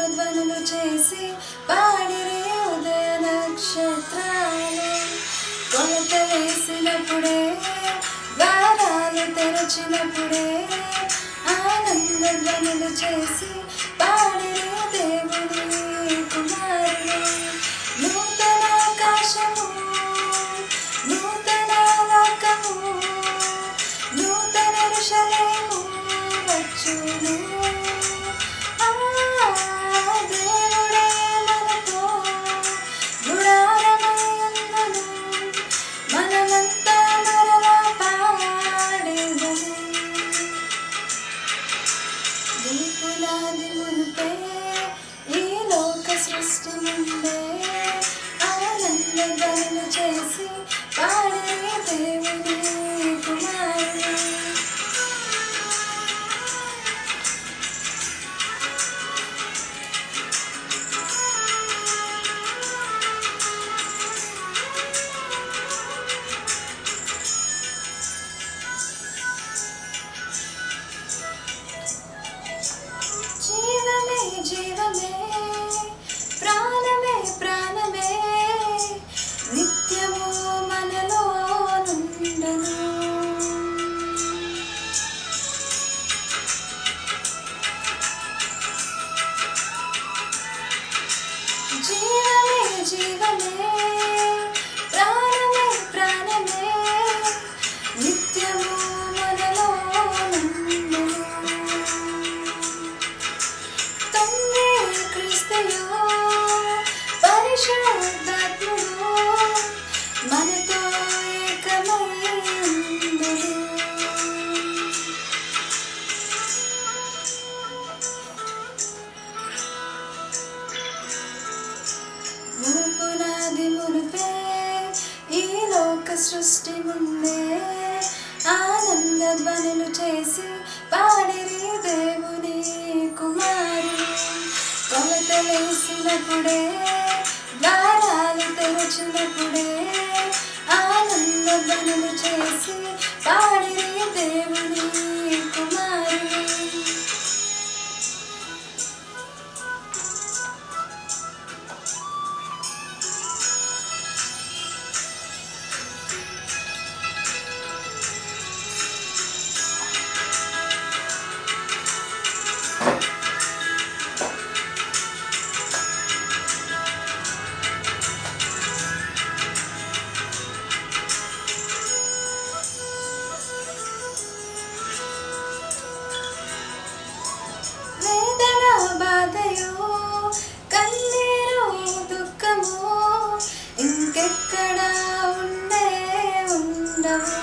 ఆనందధ్వనులు చేసి పాడిరి ఉదయ నక్షత్రాలు కొలత వేసినప్పుడే ద్వారాలు తెరచినప్పుడే ఆనందధ్వనులు చేసి పాడిరి దేవుని కుమారులు నూతన ఆకాశము నూతన లోకము నూతన ఋషలేము వచ్చును ఆ దేవుడే మనతో గుడారమై ఉండును మనమంతా మరలా పాడేదము దీపులాది మునుపే ఈ లోక సృష్టి ముందే ఆనందగాను చేసి పాడే దేవుని కుమారుడు జీవమే జీవమే ప్రాణమే ప్రాణమే నిత్యము మనలో నుండను జీవమే జీవమే ప్రాణమే ప్రాణమే నిత్యము మనలో నుండను తండ్రి క్రీస్తయో పరిశుద్ధాత్ముడు మనతో ఏకమై ఉండును. భూపునాది మునుపే ఈ లోక సృష్టి ముందే ఆనంద ధ్వనులు చేసి పాడిరి దేవుని కుమారుడు కొలత వేసినప్పుడే ద్వారాలు తెరచినప్పుడే ఆనంద ధ్వనులు చేసి పాడిరి దేవుని కుమారుడు వేదన బాధయో కన్నీరు దుఃఖము ఇంకెక్కడ ఉండే ఉండవు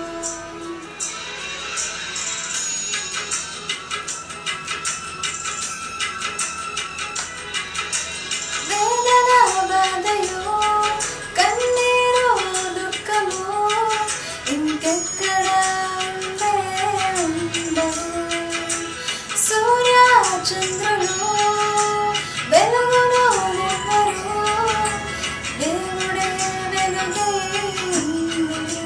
వేదన బాధయో కన్నీరు దుఃఖము ఇంకెక్కడ ఉండే ఉండవు సూర్య చంద్రులు వెలుగును నెవ్వరు దేవుడే వెలుగై ఉండును.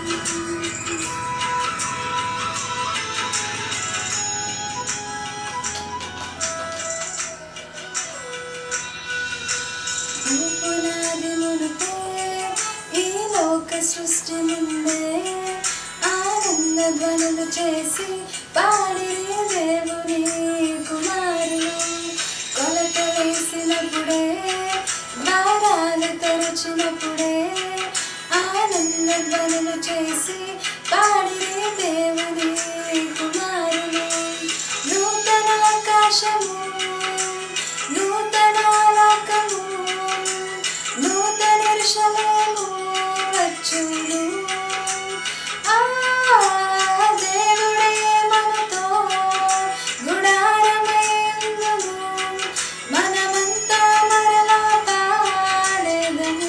భూపునాది మునుపే ఈ లోక సృష్టి ముందే ఆనంద ధ్వనులు చేసి పాడిరి దేవుని కుమారులు కొలత వేసినప్పుడే ద్వారాలు తెరచినప్పుడే ఆనంద ధ్వనులు చేసి పాడిరి దేవుని కుమారులు నూతన ఆకాశము నూతన లోకము నూతన ఋషలేము వచ్చును ఆ దేవుడే మనతో గుడారమై ఉండును మనమంతా మరలా పాడేదము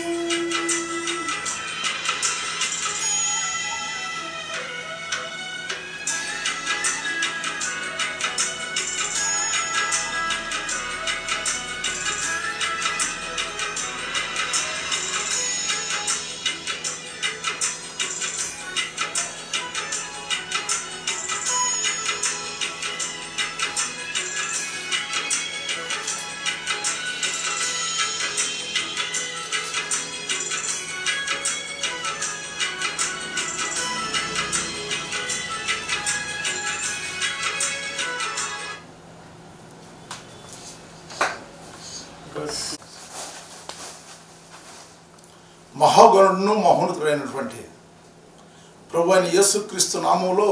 మహాగణుడును మహోన్నతుడైనటువంటి ప్రభు అయిన యేసుక్రీస్తు నామంలో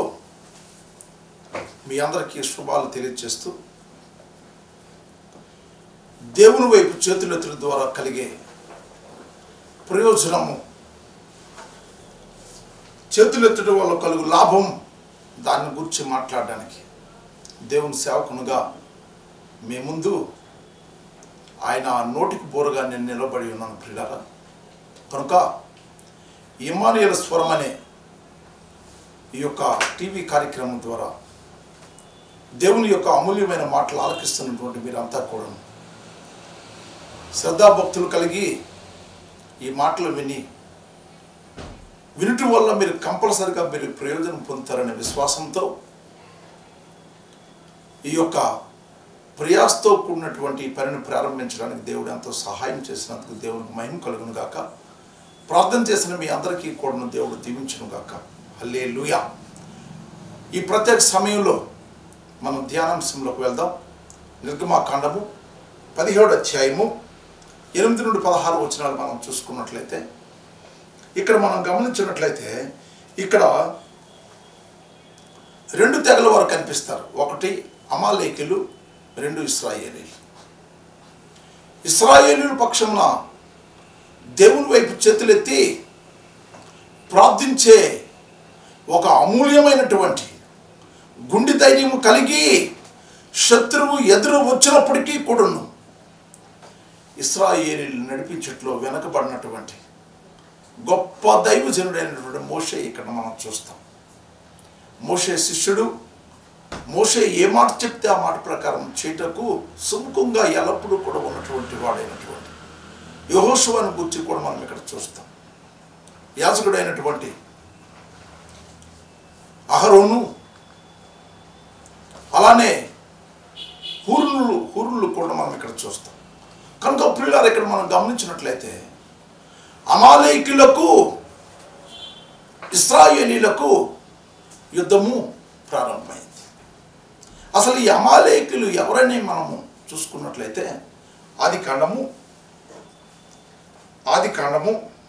మీ అందరికీ శుభాలు తెలియజేస్తూ దేవుని వైపు చేతులెత్తుల ద్వారా కలిగే ప్రయోజనము చేతులెత్తడం వల్ల కలుగు లాభం దాని గురించి మాట్లాడడానికి దేవుని సేవకునుగా మీ ముందు ఆయన నోటికి బోరుగా నేను నిలబడి ఉన్నాను ప్రియులారా కనుక ఇమానియల స్వరం అనే ఈ యొక్క టీవీ కార్యక్రమం ద్వారా దేవుని యొక్క అమూల్యమైన మాటలు ఆలకిస్తున్నటువంటి మీరంతా కూడా శ్రద్ధాభక్తులు కలిగి ఈ మాటలు విని వినటం వల్ల మీరు కంపల్సరిగా మీరు ప్రయోజనం పొందుతారనే విశ్వాసంతో ఈ యొక్క ప్రయాసతో కూడినటువంటి ఈ పనిని ప్రారంభించడానికి దేవుడు ఎంతో సహాయం చేసినందుకు దేవునికి మహిమ కలుగును గాక ప్రార్థన చేసిన మీ అందరికీ కూడా దేవుడు దీవించును గాక హల్లే ఈ ప్రత్యేక సమయంలో మనం ధ్యానాంశంలోకి వెళ్దాం నిర్గమాకాండము పదిహేడు అధ్యాయము ఎనిమిది నుండి పదహారు వచనాలు మనం చూసుకున్నట్లయితే ఇక్కడ మనం గమనించినట్లయితే ఇక్కడ రెండు తెగల వారు కనిపిస్తారు ఒకటి అమాలేకులు రెండు ఇస్రాయేలీలు ఇస్రాయేలీల పక్షమున దేవుని వైపు చేతులెత్తి ప్రార్థించే ఒక అమూల్యమైనటువంటి గుండె ధైర్యము కలిగి శత్రువు ఎదురు వచ్చినప్పటికీ కూడాను ఇస్రాయేలీలు నడిపించట్లో వెనకబడినటువంటి గొప్ప దైవజనుడైనటువంటి మోషే ఇక్కడ మనం చూస్తాం మోషే శిష్యుడు మోషే ఏ మాట చెప్తే ఆ మాట ప్రకారం చేయటకు సుముఖంగా ఎల్లప్పుడూ కూడా ఉన్నటువంటి వాడైనటువంటి యహోశువాని గురించి కూడా మనం ఇక్కడ చూస్తాం యాజకుడైనటువంటి అహరోను అలానే హూరులు హూరులు కూడా మనం ఇక్కడ చూస్తాం కనుక ప్రియులారు ఇక్కడ మనం గమనించినట్లయితే అమాలేకులకు ఇస్రాయేలీలకు యుద్ధము ప్రారంభమైంది అసలు ఈ అమాలేకులు ఎవరని మనము చూసుకున్నట్లయితే ఆది కాండము ఆది కాండము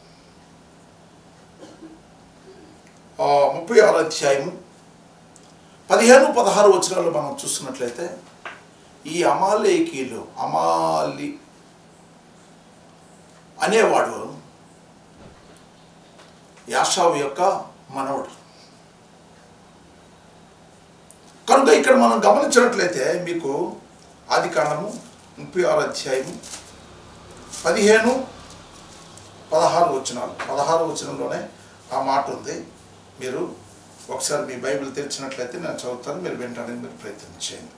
ఆ, ముప్పై ఆరు అధ్యాయము పదిహేను పదహారు వచనాలు మనం చూస్తున్నట్లయితే ఈ అమాలేకీలు అమాలి అనేవాడు యాషావు యొక్క మనవడు కనుక ఇక్కడ మనం గమనించినట్లయితే మీకు ఆది కాండము ముప్పై ఆరు అధ్యాయము పదిహేను పదహారు వచనాలు పదహారు వచనంలోనే ఆ మాట ఉంది మీరు ఒకసారి మీ బైబిల్ తెరిచినట్లయితే నేను చదువుతాను మీరు వినడానికి మీరు ప్రయత్నం చేయండి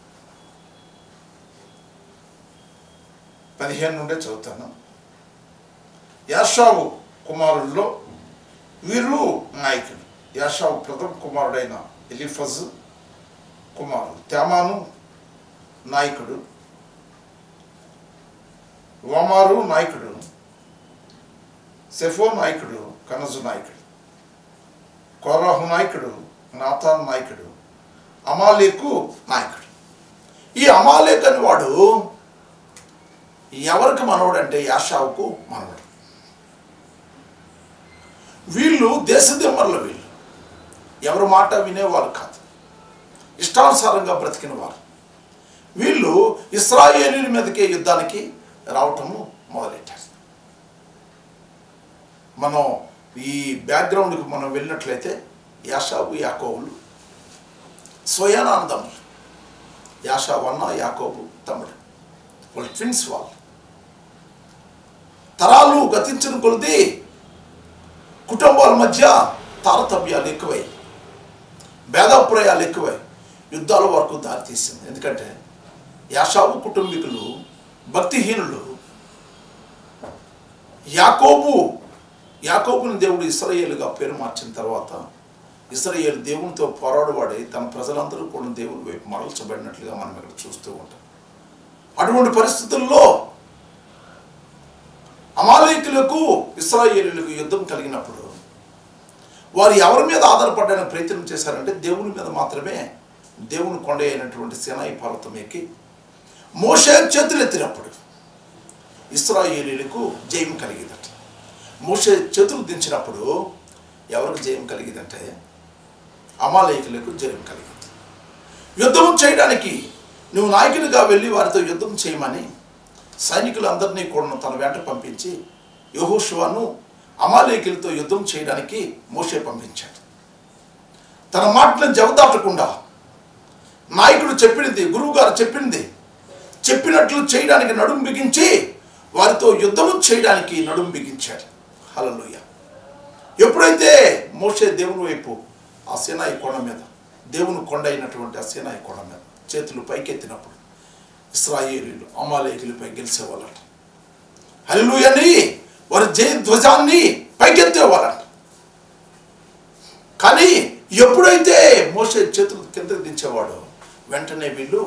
పదిహేను నుండే చదువుతాను యాషావు కుమారుల్లో వీరు నాయకులు యాషావు ప్రథమ కుమారుడైన ఎలిఫజ్ కుమారుడు తేమాను నాయకుడు వమారు నాయకుడు సెఫో నాయకుడు కనజు నాయకుడు కోరాహు నాయకుడు నాథాన్ నాయకుడు అమాలేకు నాయకుడు ఈ అమాలేక్ అని వాడు ఎవరికి మనవడు అంటే యాషావుకు మనవడు వీళ్ళు దేశదిమ్మర్ల వీళ్ళు ఎవరి మాట వినేవారు కాదు ఇష్టానుసారంగా బ్రతికిన వారు వీళ్ళు ఇస్రాయేలీల మీదకే యుద్ధానికి రావటము మొదలెట్టారు మనం ఈ బ్యాక్గ్రౌండ్కి మనం వెళ్ళినట్లయితే యాషాబు యాకోబులు స్వయానానందములు యాషాబు అన్న యాకోబు తమ్ముడు వాళ్ళు ట్విన్స్ వాళ్ళు తరాలు గతించిన కొలది కుటుంబాల మధ్య తారతమ్యాలు ఎక్కువై భేదాభిప్రాయాలు ఎక్కువై యుద్ధాల వరకు దారితీసింది ఎందుకంటే యాషాబు కుటుంబీకులు భక్తిహీనులు యాకోబు యాకోబుని దేవుడు ఇస్రాయేలుగా పేరు మార్చిన తర్వాత ఇస్రాయేల్ దేవునితో పోరాడువాడి తన ప్రజలందరూ కూడా దేవుని వైపు మరల్చబడినట్లుగా మనం ఇక్కడ చూస్తూ ఉంటాం అటువంటి పరిస్థితుల్లో అమాలయకులకు ఇస్రాయేలీలకు యుద్ధం కలిగినప్పుడు వారు ఎవరి మీద ఆధారపడడానికి ప్రయత్నం చేశారంటే దేవుని మీద మాత్రమే దేవుని కొండ అయినటువంటి సినాయి పర్వతం ఎక్కి మోషే చేతులు ఎత్తినప్పుడు ఇస్రాయేలీలకు జయం కలిగిందట మోషే చేతులు దించినప్పుడు ఎవరికి జయం కలిగిందంటే అమాలయకులకు జయం కలిగింది యుద్ధం చేయడానికి నువ్వు నాయకునిగా వెళ్ళి వారితో యుద్ధం చేయమని సైనికులందరినీ కూడా తన వెంట పంపించి యహోషువాను అమాలేకులతో యుద్ధం చేయడానికి మోషే పంపించాడు తన మాటలను జవదాటకుండా నాయకుడు చెప్పింది గురువుగారు చెప్పింది చెప్పినట్లు చేయడానికి నడుం బిగించి వారితో యుద్ధము చేయడానికి నడుం బిగించాడు హలలుయ ఎప్పుడైతే మోషే దేవుని వైపు ఆ సేనాయి కొండ మీద దేవుని కొండ అయినటువంటి ఆ సేనాయి కొండ మీద చేతులు పైకెత్తినప్పుడు ఇస్రాయేలీలు అమాలేకులపై గెలిచేవాళ్ళట హల్లెలూయని వారి జయ ధ్వజాన్ని పైకెత్తేవాళ్ళట కానీ ఎప్పుడైతే మోసే చేతులు కిందకు దించేవాడో వెంటనే వీళ్ళు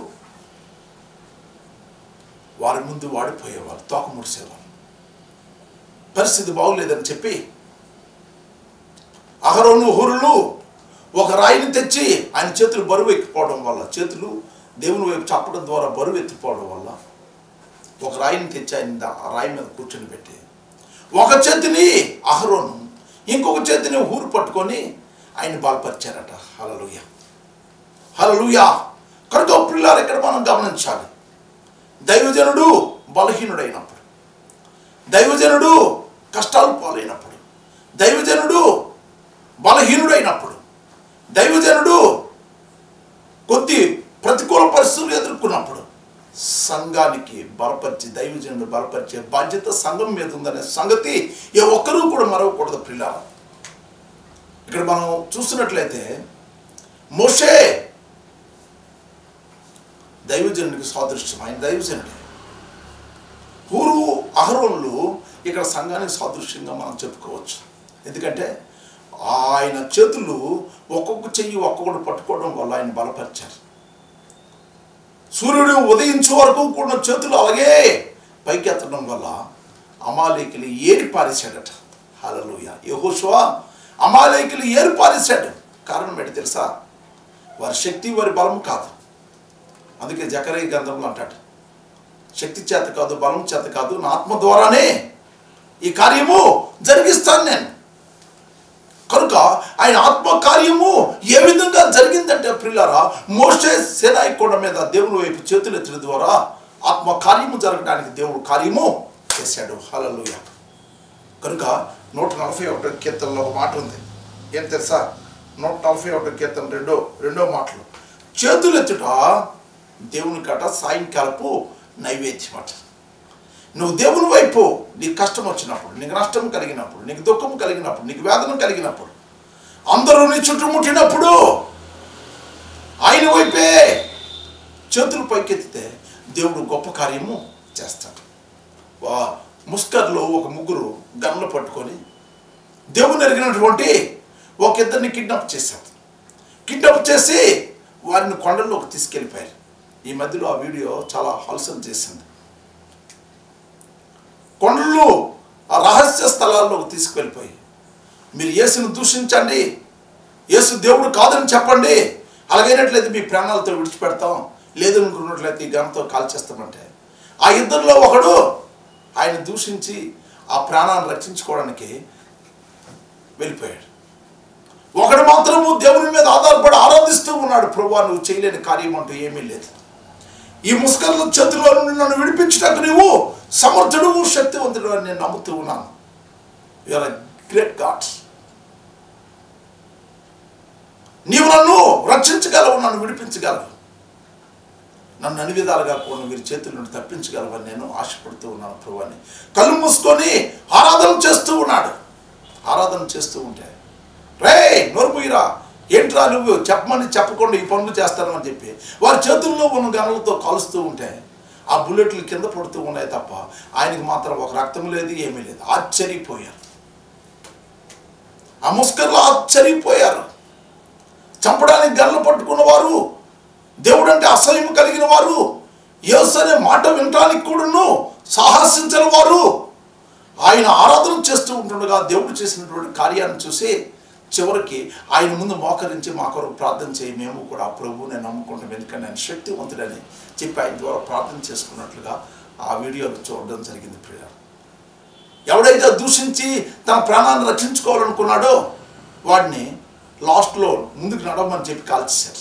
వారి ముందు వాడిపోయేవారు తోక ముడిసేవారు పరిస్థితి బాగులేదని చెప్పి అహరోను హురులు ఒక రాయిని తెచ్చి ఆయన చేతులు బరువు ఎక్కిపోవడం వల్ల చేతులు దేవుని వైపు చప్పడం ద్వారా బరువు ఎత్తిపోవడం వల్ల ఒక రాయిని తెచ్చి ఆయన దా- ఆ రాయి మీద కూర్చొని పెట్టి ఒక చేతిని అహరోను ఇంకొక చేతిని ఊరు పట్టుకొని ఆయన బాల్పరిచారట హలలుయ హలలుయ కనుక పిల్లలు ఇక్కడ మనం గమనించాలి దైవజనుడు బలహీనుడైనప్పుడు దైవజనుడు కష్టాలు పాలైనప్పుడు దైవజనుడు బలహీనుడైనప్పుడు దైవజనుడు కొద్ది ప్రతికూల పరిస్థితులు ఎదుర్కొన్నప్పుడు సంఘానికి బలపరిచి దైవజనుడు బలపరిచే బాధ్యత సంఘం మీద ఉందనే సంగతి ఏ ఒక్కరూ కూడా మరవకూడదు పిల్లలు ఇక్కడ మనం చూస్తున్నట్లయితే మోషే దైవజనుడికి సాదృశ్యం ఆయన దైవజనుడే పూర్వు అహరోన్లు ఇక్కడ సంఘానికి సాదృశ్యంగా మనం చెప్పుకోవచ్చు ఎందుకంటే ఆయన చేతులు ఒక్కొక్క చెయ్యి ఒక్కొక్కటి పట్టుకోవడం వల్ల ఆయన బలపరిచారు సూర్యుడు ఉదయించే వరకు కూడా చేతులు అలాగే పైకెత్తడం వల్ల అమాలేకులు ఏరి పారేశాడట హలలుయ యహోషువా అమాలేకులు ఏరి పారేశాడు కారణం ఏంటి తెలుసా వారి శక్తి వారి బలం కాదు అందుకే జకరయ్య గ్రంథంలో అంటాడు శక్తి చేత కాదు బలం చేత కాదు నా ఆత్మ ద్వారానే ఈ కార్యము జరిగిస్తాను నేను కనుక ఆయన ఆత్మ కార్యము ఏ విధంగా జరిగిందంటే ప్రిల్లారా మోసే సేనాయి కొండ మీద దేవుని వైపు చేతులు ఎత్తడం ద్వారా ఆత్మ కార్యము జరగడానికి దేవుడు కార్యము చేశాడు హలలుయ కనుక నూట నలభై ఒకటో కీర్తనలో ఒక మాట ఉంది ఏం తెలుసా నూట నలభై ఒకటో కీర్తన రెండో రెండో మాటలు చేతులు ఎత్తుట దేవుని కట సాయంకాలపు నైవేద్యం అట నువ్వు దేవుని వైపు నీకు కష్టం వచ్చినప్పుడు నీకు నష్టం కలిగినప్పుడు నీకు దుఃఖం కలిగినప్పుడు నీకు వేదన కలిగినప్పుడు అందరూ నీ చుట్టుముట్టినప్పుడు ఆయన వైపే చేతులు పైకెత్తితే దేవుడు గొప్ప కార్యము చేస్తాడు వా ముస్కర్లో ఒక ముగ్గురు గన్లు పట్టుకొని దేవుని ఎరిగినటువంటి ఒక ఇద్దరిని కిడ్నాప్ చేశారు కిడ్నాప్ చేసి వారిని కొండల్లోకి తీసుకెళ్ళిపోయారు ఈ మధ్యలో ఆ వీడియో చాలా హల్సల్ చేసింది కొండలు ఆ రహస్య స్థలాల్లోకి తీసుకువెళ్ళిపోయి మీరు యేసును దూషించండి యేసు దేవుడు కాదని చెప్పండి అలాగైనట్లయితే మీ ప్రాణాలతో విడిచిపెడతాం లేదు అనుకున్నట్లయితే ఈ గనంతో కాల్చేస్తామంటే ఆ ఇద్దరిలో ఒకడు ఆయన దూషించి ఆ ప్రాణాన్ని రక్షించుకోవడానికి వెళ్ళిపోయాడు ఒకడు మాత్రము దేవుని మీద ఆధారపడి ఆరాధిస్తూ ఉన్నాడు ప్రభు నువ్వు చేయలేని కార్యం అంటూ ఏమీ లేదు ఈ ముస్కర్ల చేతిలో నుండి నన్ను విడిపించడానికి నువ్వు సమర్థుడు శక్తివంతుడు అని నేను నమ్ముతూ ఉన్నాను యూఆర్ గ్రేట్ గాడ్స్ నీవు నన్ను రక్షించగలవు నన్ను విడిపించగలవు నన్ను అన్ని విధాలుగా కూడా వీరి చేతుల నుండి తప్పించగలవని నేను ఆశపడుతూ ఉన్నాను ప్రభువాన్ని కళ్ళు మూసుకొని ఆరాధన చేస్తూ ఉన్నాడు ఆరాధన చేస్తూ ఉంటే రే నోరుముయిరా ఏంట్రా నువ్వు చెప్పమని చెప్పకుండా ఈ పనులు చేస్తాను అని చెప్పి వారి చేతుల్లో ఉన్న గనులతో కలుస్తూ ఉంటే ఆ బుల్లెట్లు కింద పడుతూ ఉన్నాయి తప్ప ఆయనకి మాత్రం ఒక రక్తం లేదు ఏమీ లేదు ఆశ్చర్యపోయారు ఆ ముస్కర్లు ఆశ్చర్యపోయారు చంపడానికి గన్లు పట్టుకున్న వారు దేవుడు అంటే అసహ్యం కలిగిన వారు యేసు అనే మాట వినటానికి కూడాను సాహసించిన వారు ఆయన ఆరాధన చేస్తూ ఉంటుండగా దేవుడు చేసినటువంటి కార్యాన్ని చూసి చివరికి ఆయన ముందు మోకరించి మా కొరకు ప్రార్థన చేయి మేము కూడా ప్రభు నేను నమ్ముకుంటాం ఎందుకంటే నేను శక్తివంతుడని చెప్పి ఆయన ద్వారా ప్రార్థన చేసుకున్నట్లుగా ఆ వీడియోలు చూడడం జరిగింది ప్రియ ఎవడైతే దూషించి తన ప్రాణాన్ని రక్షించుకోవాలనుకున్నాడో వాడిని లాస్ట్లో ముందుకు నడవమని చెప్పి కాల్చేశారు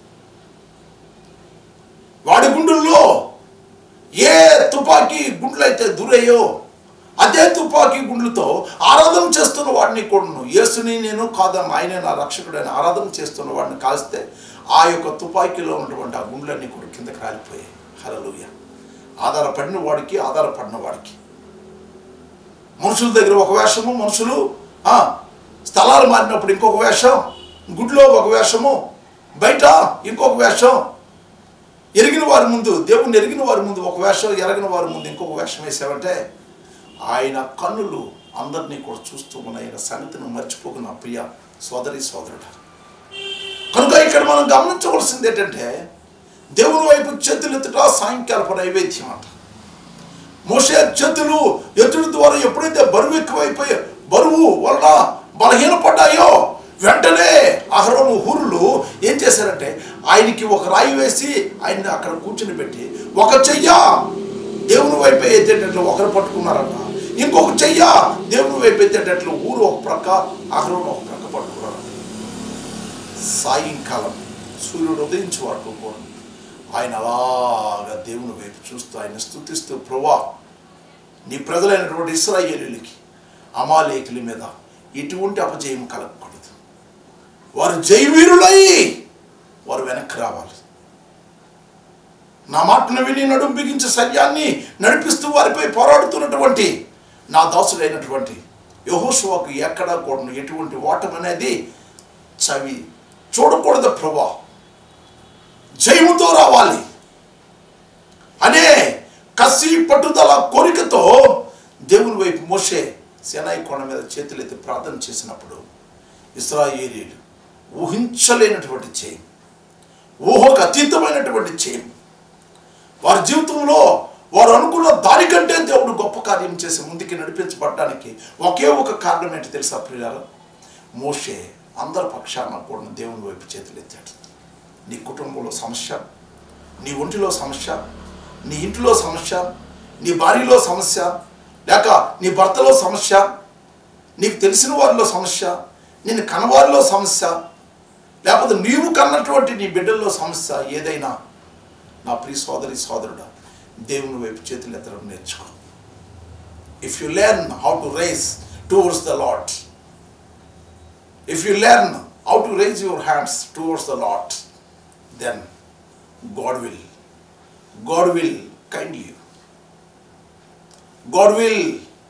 వాడి గుండెల్లో ఏ తుపాకీ గుండ్లు అయితే దూరయ్యో అదే తుపాకీ గుండ్లతో ఆరాధన చేస్తున్న వాడిని కూడాను యేసుని నేను కాదన్న ఆయన నా రక్షకుడైన ఆరాధన చేస్తున్న వాడిని కాల్స్తే ఆ యొక్క తుపాకీలో ఉన్నటువంటి ఆ గుండ్లన్నీ కూడా కిందకి రాలిపోయాయి హలలుయ ఆధారపడిన వాడికి ఆధారపడిన వాడికి మనుషుల దగ్గర ఒక వేషము మనుషులు ఆ, స్థలాలు మారినప్పుడు ఇంకొక వేషం గుడిలో ఒక వేషము బయట ఇంకొక వేషం ఎరిగిన వారి ముందు దేవుణ్ణి ఎరిగిన వారి ముందు ఒక వేషం ఎరగిన వారి ముందు ఇంకొక వేషం వేసావంటే ఆయన కన్నులు అందరినీ కూడా చూస్తూ ఉన్న ఆయన సంగతిని మర్చిపోకున్న ప్రియ సోదరి సోదరుడు కనుక ఇక్కడ మనం గమనించవలసింది ఏంటంటే దేవుని వైపు చేతులు ఎత్తుట సాయంకాలపు నైవేద్యం అంట మోసే చేతులు ఎత్తుడి ద్వారా ఎప్పుడైతే బరువు ఎక్కువైపోయి బరువు వలన బలహీనపడ్డాయో వెంటనే అహరోను హూరులు ఏం చేశారంటే ఆయనకి ఒక రాయి వేసి ఆయన్ని అక్కడ కూర్చుని పెట్టి ఒక చెయ్య దేవుని వైపు ఎత్తేటట్లు ఒకరు పట్టుకున్నారంట ఇంకొక చెయ్య దేవుని వైపు ఎత్తేటట్లు ఊరు ఒక ప్రక్క అహరోను ఒక ప్రక్క పట్టుకున్నారంట సాయంకాలం సూర్యుడు ఉదయించే వరకు కూడా ఆయన అలాగా దేవుని వైపు చూస్తూ ఆయన స్థుతిస్తూ ప్రభా నీ ప్రజలైనటువంటి ఇస్రాయేలీలకి అమాలేకుల మీద ఎటువంటి అపజయం కలగకూడదు వారు జయవీరులై వారు వెనక్కి రావాలి నా మాటను విని నడుం బిగించే సైన్యాన్ని నడిపిస్తూ వారిపై పోరాడుతున్నటువంటి నా దాసుడైనటువంటి యహోషువాకు ఎక్కడా కూడా ఎటువంటి ఓటమి అనేది చవి చూడకూడదు ప్రభా జయముతో రావాలి అనే కసి పట్టుదల కోరికతో దేవుని వైపు మోసే సెనాయి కొండ మీద చేతులెత్తి ప్రార్థన చేసినప్పుడు ఇస్రాయేలీలు ఊహించలేనటువంటి చేయం ఊహకు అతీతమైనటువంటి చేయం వారి జీవితంలో వారు అనుకున్న దానికంటే దేవుడు గొప్ప కార్యం చేసి ముందుకి నడిపించబడడానికి ఒకే ఒక కారణం ఏంటి తెలుసా ప్రియారు మోషే అందరి పక్షాన కూడా దేవుని వైపు చేతులెత్తాడు నీ కుటుంబంలో సమస్య నీ ఒంటిలో సమస్య నీ ఇంటిలో సమస్య నీ భార్యలో సమస్య లేక నీ భర్తలో సమస్య నీకు తెలిసిన వారిలో సమస్య నేను కనవారిలో సమస్య లేకపోతే నీవు కన్నటువంటి నీ బిడ్డల్లో సమస్య ఏదైనా నా ప్రియ సోదరి సోదరుడు దేవుని వైపు చేతులు ఎత్తడం నేర్చుకో if you learn how to raise towards the Lord if you learn how to raise your hands towards the Lord then God will, God will kind you. God will,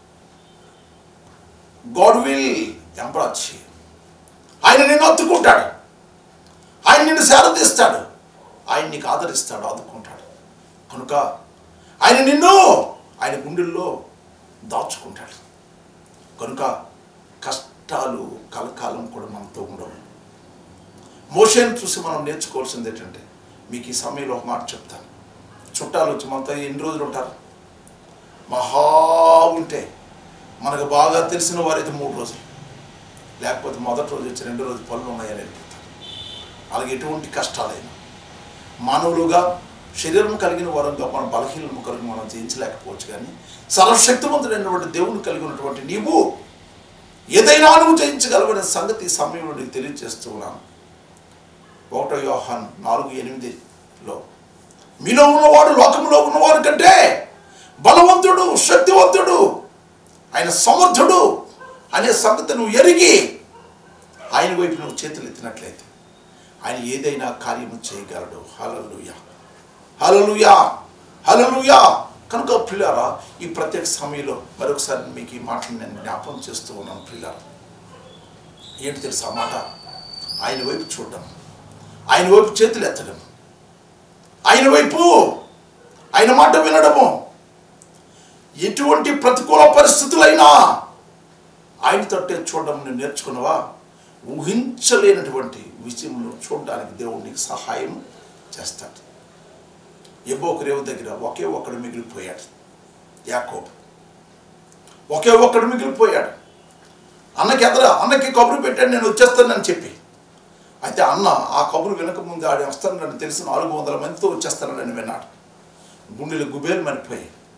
God will embrace you. ఆయన నిన్ను అత్తుకుంటాడు ఆయన నిన్ను శారదీస్తాడు ఆయన నీకు ఆదరిస్తాడు ఆదుకుంటాడు కనుక ఆయన నిన్ను ఆయన గుండెల్లో దాచుకుంటాడు కనుక కష్టాలు కలకాలం కూడా మనతో ఉండవు మోషేని చూసి మనం నేర్చుకోవాల్సింది ఏంటంటే మీకు ఈ సమయంలో ఒక మాట చెప్తాను చుట్టాలు వచ్చి మనతో ఎన్ని రోజులు ఉంటారు మహా ఉంటే మనకు బాగా తెలిసిన వారైతే మూడు రోజులు లేకపోతే మొదటి రోజు వచ్చి రెండు రోజు పనులు ఉన్నాయని వెళ్ళిపోతారు అలాగే ఎటువంటి కష్టాలైనా మానవులుగా శరీరం కలిగిన వారంగా మన బలహీనము కలిగి మనం జయించలేకపోవచ్చు కానీ సర్వశక్తివంతుడైనటువంటి దేవుని కలిగి ఉన్నటువంటి నీవు ఏదైనా నువ్వు జయించగలవనే సంగతి ఈ సమయంలో నీకు తెలియజేస్తూ ఉన్నాను ఒకటో యోహాన్ నాలుగు ఎనిమిదిలో మీలో ఉన్నవాడు లోకంలో ఉన్నవాడు కంటే బలవంతుడు శక్తివంతుడు ఆయన సమర్థుడు అనే సంగతి నువ్వు ఎరిగి ఆయన వైపు నువ్వు చేతులు ఎత్తినట్లయితే ఆయన ఏదైనా కార్యము చేయగలడు హలలుయా హలలుయా హలలుయా కనుక ప్రియులారా ఈ ప్రత్యేక సమయంలో మరొకసారి మీకు ఈ మాటలు నేను జ్ఞాపకం చేస్తూ ఉన్నాను ప్రియులారా ఏంటి తెలుసా ఆ మాట ఆయన వైపు చూడడం ఆయన వైపు చేతులు ఎత్తడం ఆయన వైపు ఆయన మాట వినడము ఎటువంటి ప్రతికూల పరిస్థితులైనా ఆయన తట్టే చూడడం నువ్వు నేర్చుకున్నావా ఊహించలేనటువంటి విషయంలో చూడడానికి దేవుడు నీకు సహాయం చేస్తాడు ఎబ్బోకు రేవు దగ్గర ఒకే ఒక్కడు మిగిలిపోయాడు యాకోబు ఒకే ఒక్కడు మిగిలిపోయాడు అన్నకి ఎదర అన్నకి కబురు పెట్టాడు నేను వచ్చేస్తానని చెప్పి అయితే అన్న ఆ కబురు వినకముందు ఆడి వస్తానని తెలిసి నాలుగు వందల మందితో వచ్చేస్తానని విన్నాడు గుండెలు గుబేలు మరిపోయి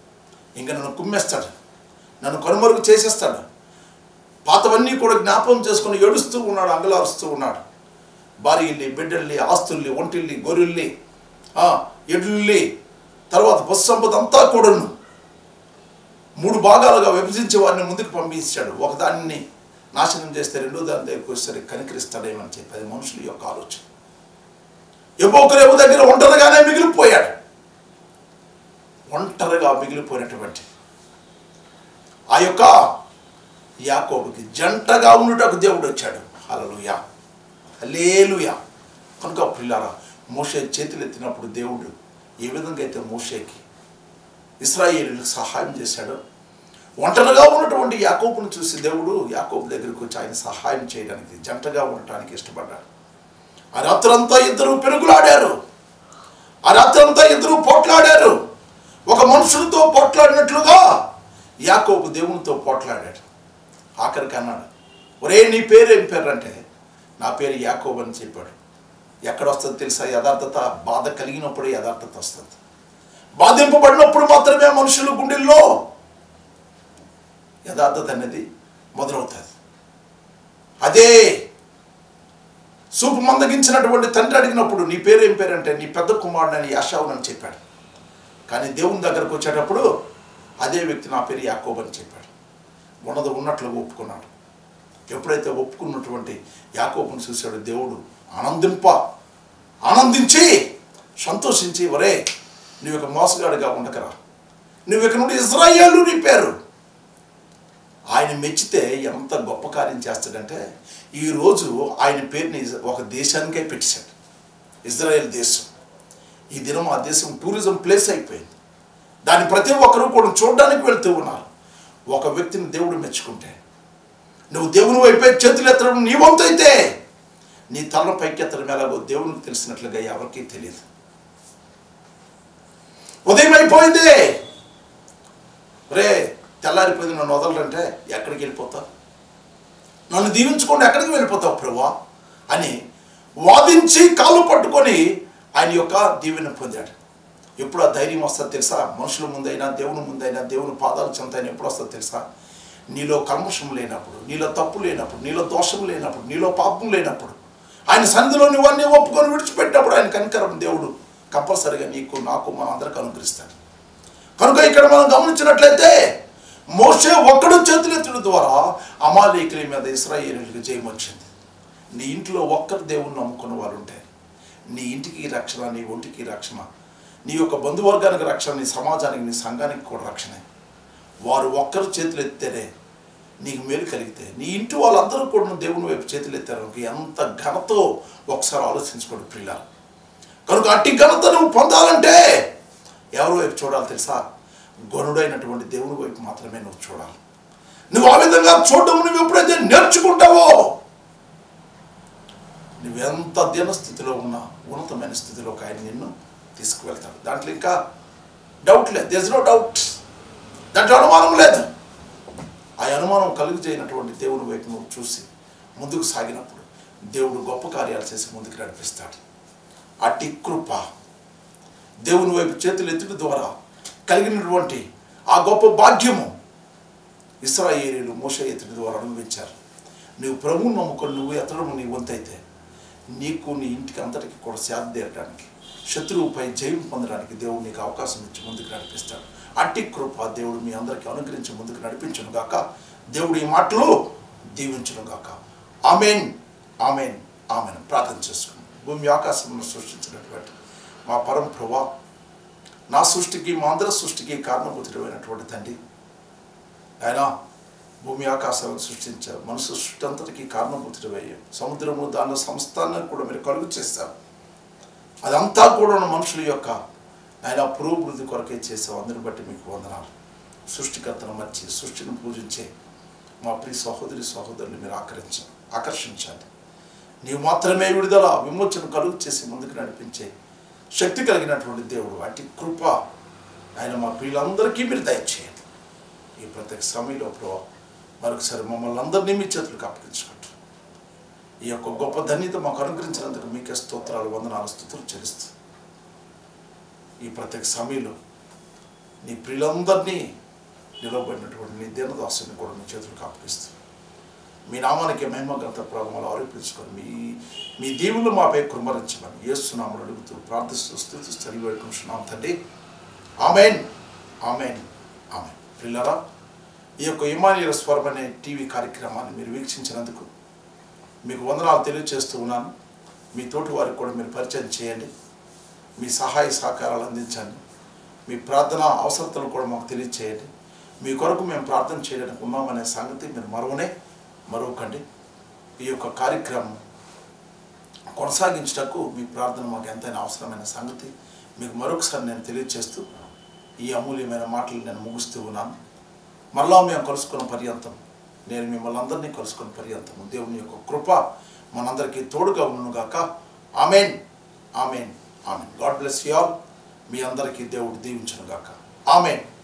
ఇంకా నన్ను కుమ్మేస్తాడు నన్ను కనుమరుగు చేసేస్తాడు పాతవన్నీ కూడా జ్ఞాపకం చేసుకుని ఏడుస్తూ ఉన్నాడు అంగలారుస్తూ ఉన్నాడు భార్యల్ని బిడ్డల్ని ఆస్తుల్ని ఒంటిల్ని గొర్రెల్ని ఆ, ఎడ్లుల్ని తర్వాత పశు సంపద అంతా కూడాను మూడు భాగాలుగా విభజించి వారిని ముందుకు పంపించాడు ఒకదాన్ని నాశనం చేస్తే రెండో దాని దగ్గరికి వచ్చేసరికి కనికరిస్తాడేమని చెప్పి అది మనుషుల యొక్క ఆలోచన ఎబ్బోకరేపు దగ్గర ఒంటరిగానే మిగిలిపోయాడు ఒంటరిగా మిగిలిపోయినటువంటి ఆ యొక్క యాకోబుకి జంటగా ఉండుటకు దేవుడు వచ్చాడు హలలుయా హలేలుయా కనుక పిల్లారా మోషే చేతులు ఎత్తినప్పుడు దేవుడు ఏ విధంగా అయితే మోషేకి ఇస్రాయేలీలకు సహాయం చేశాడో ఒంటరిగా ఉన్నటువంటి యాకోబును చూసి దేవుడు యాకోబు దగ్గరికి వచ్చి ఆయన సహాయం చేయడానికి జంటగా ఉండటానికి ఇష్టపడ్డాడు ఆ రాత్రంతా ఇద్దరు పెరుగులాడారు ఆ రాత్రంతా ఇద్దరు పోట్లాడారు ఒక మనుషులతో పోట్లాడినట్లుగా యాకోబు దేవునితో పోట్లాడాడు ఆఖరికి అన్నాడు ఒరే నీ పేరు ఏం పేరు అంటే నా పేరు యాకోబు అని చెప్పాడు ఎక్కడ వస్తుంది తెలుసా యథార్థత బాధ కలిగినప్పుడు యథార్థత వస్తుంది బాధింపబడినప్పుడు మాత్రమే మనుషుల గుండెల్లో యథార్థత అనేది మొదలవుతుంది అదే సూపు మందగించినటువంటి తండ్రి అడిగినప్పుడు నీ పేరు ఏం పేరంటే నీ పెద్ద కుమారుడు అని యాషావునని చెప్పాడు కానీ దేవుని దగ్గరకు వచ్చేటప్పుడు అదే వ్యక్తి నా పేరు యాకోబ్ అని చెప్పాడు ఉన్నది ఉన్నట్లుగా ఒప్పుకున్నాడు ఎప్పుడైతే ఒప్పుకున్నటువంటి యాకోబుని చూశాడు దేవుడు ఆనందింప ఆనందించి సంతోషించి వరే నువ్వు ఇక మోసగాడిగా ఉండకరా నువ్వు ఇక నుండి ఇజ్రాయేలు నీ పేరు ఆయన మెచ్చితే ఎంత గొప్ప కార్యం చేస్తాడంటే ఈరోజు ఆయన పేరుని ఒక దేశానికే పెట్టేశాడు ఇజ్రాయెల్ దేశం ఈ దినం ఆ దేశం టూరిజం ప్లేస్ అయిపోయింది దాన్ని ప్రతి ఒక్కరూ కూడా చూడడానికి వెళ్తూ ఉన్నారు ఒక వ్యక్తిని దేవుడు మెచ్చుకుంటే నువ్వు దేవుని వైపే చేతులు ఎత్తడం నీ వంతు అయితే నీ తలను పైకి ఎత్తడం ఎలాగో దేవునికి తెలిసినట్లుగా ఎవరికీ తెలియదు ఉదయం అయిపోయింది రే తెల్లారిపోయింది నన్ను వదలరంటే ఎక్కడికి వెళ్ళిపోతావు నన్ను దీవించుకొని ఎక్కడికి వెళ్ళిపోతావు ప్రభువా అని వాదించి కాళ్ళు పట్టుకొని ఆయన యొక్క దీవెన పొందాడు ఎప్పుడు ఆ ధైర్యం వస్తుందో తెలుసా మనుషుల ముందైనా దేవుని ముందైనా దేవుని పాదాలు చెంతైనా ఎప్పుడు వస్తుందో తెలుసా నీలో కల్మషం లేనప్పుడు నీలో తప్పు లేనప్పుడు నీలో దోషం లేనప్పుడు నీలో పాపం లేనప్పుడు ఆయన సన్నిధిలో నువ్వన్నీ ఒప్పుకొని విడిచిపెట్టినప్పుడు ఆయన కనికరం దేవుడు కంపల్సరిగా నీకు నాకు మన అందరికి అనుగ్రహిస్తాడు కనుక ఇక్కడ మనం గమనించినట్లయితే మోషే ఒక్కడు చేతులెత్తడం ద్వారా అమాలేకుల మీద ఇస్రాయేలీలకు జయం వచ్చింది నీ ఇంట్లో ఒక్కరు దేవుణ్ణి నమ్ముకున్న వాళ్ళు ఉంటే నీ ఇంటికి రక్షణ నీ ఒంటికి రక్షణ నీ యొక్క బంధువర్గానికి రక్షణ నీ సమాజానికి నీ సంఘానికి కూడా రక్షణే వారు ఒక్కరు చేతులు ఎత్తేనే నీకు మేలు కలిగితే నీ ఇంటి వాళ్ళందరూ కూడా నువ్వు దేవుని వైపు చేతులు ఎత్తారు అనుకో ఎంత ఘనతో ఒకసారి ఆలోచించుకోండి ప్రియుల కనుక అట్టి ఘనత నువ్వు పొందాలంటే ఎవరి వైపు చూడాలి తెలుసా గనుడైనటువంటి దేవుని వైపు మాత్రమే నువ్వు చూడాలి నువ్వు ఆ విధంగా చూడడం నువ్వు ఎప్పుడైతే నేర్చుకుంటావో నువ్వెంత దిన స్థితిలో ఉన్నా ఉన్నతమైన స్థితిలోకి ఆయన నిన్ను తీసుకువెళ్తాడు దాంట్లో ఇంకా డౌట్ లేదు దిస్ నో డౌట్ దాంట్లో అనుమానం లేదు ఆ అనుమానం కలుగు చేయనటువంటి దేవుని వైపు నువ్వు చూసి ముందుకు సాగినప్పుడు దేవుడు గొప్ప కార్యాలు చేసి ముందుకు నడిపిస్తాడు అట్టి కృప దేవుని వైపు చేతులు ఎత్తుట ద్వారా కలిగినటువంటి ఆ గొప్ప భాగ్యము ఇస్రాయేలీలు మోస ఎత్తుడి ద్వారా అనుభవించారు నువ్వు ప్రభువుని నమ్ముకొని నువ్వు ఎత్తడం నీ వంతైతే నీకు నీ ఇంటికి అంతటికి కూడా సేద తీరడానికి శత్రువుపై జయం పొందడానికి దేవుడు నీకు అవకాశం ఇచ్చి ముందుకు నడిపిస్తాడు అట్టి కృప దేవుడు మీ అందరికీ అనుగ్రహించి ముందుకు నడిపించును గాక దేవుడు ఈ మాటలు దీవించును గాక ఆమెన్ ఆమెన్ ఆమెన్ ప్రార్థన చేసుకుని భూమి ఆకాశమును సృష్టించినటువంటి మా పరం ప్రభా నా సృష్టికి మా అందరి సృష్టికి కారణభూతుడమైనటువంటి తండ్రి ఆయన భూమి ఆకాశాలను సృష్టించారు మనసు సృష్టి అంతటికి కారణభూతుడయ్యారు సముద్రము దాని సంస్థాన్ని కూడా మీరు కలుగు చేస్తారు అదంతా కూడా ఉన్న మనుషుల యొక్క ఆయన పురోభివృద్ధి కొరకే చేసావు అందరిని బట్టి మీకు వందనాలు సృష్టికర్తను మర్చి సృష్టిని పూజించే మా ప్రియ సహోదరి సహోదరులు మీరు ఆకరించ ఆకర్షించండి నీవు మాత్రమే విడుదల విమోచన కలుగు చేసి ముందుకు నడిపించే శక్తి కలిగినటువంటి దేవుడు అటు కృప ఆయన మా ప్రియులందరికీ మీరు దయచేయండి ఈ ప్రత్యేక సమయంలో ప్రభావ మరొకసారి మమ్మల్ని అందరినీ మీ చేతులకు అప్పగించుకుంటూ ఈ యొక్క గొప్ప ధన్యత మాకు అనుగ్రహించినందుకు మీకే స్తోత్రాలు వందనాలు స్థుతులు చెల్లిస్తూ ఈ ప్రత్యేక సమయంలో నీ ప్రియులందరినీ నిలవబడినటువంటి నీ దీనదాసుని కూడా మీ చేతులకు అప్పగిస్తూ మీ నామానికి మహిమగత ప్రభావాలు ఆరోపించుకొని మీ మీ దీవులు మాపై కృమరించమని ఏస్తున్నామని అడుగుతూ ప్రార్థిస్తూ స్థుతిస్తూ అడిగి వేడుకుంటున్నాం తండ్రి ఆమెన్ ఆమెన్ ఆమెన్ పిల్లరా ఈ యొక్క ఇమానియల్ స్వరం అనే టీవీ కార్యక్రమాన్ని మీరు వీక్షించినందుకు మీకు వందనాలు తెలియజేస్తూ ఉన్నాను మీ తోటి వారికి కూడా మీరు పరిచయం చేయండి మీ సహాయ సహకారాలు అందించండి మీ ప్రార్థన అవసరతలు కూడా మాకు తెలియచేయండి మీ కొరకు మేము ప్రార్థన చేయడానికి ఉన్నామనే సంగతి మీరు మరవనే మరవకండి ఈ యొక్క కార్యక్రమం కొనసాగించటకు మీ ప్రార్థన మాకు ఎంతైనా అవసరమైన సంగతి మీకు మరొకసారి నేను తెలియజేస్తూ ఈ అమూల్యమైన మాటలు నేను ముగిస్తూ ఉన్నాను మరలా మేము కలుసుకున్న పర్యంతం నేను మిమ్మల్ని అందరినీ కలుసుకున్న పర్యంతం దేవుని యొక్క కృప మనందరికీ తోడుగా ఉన్నను గాక amen amen amen God bless you all మీ అందరికీ దేవుడు దీవించను గాక ఆమెన్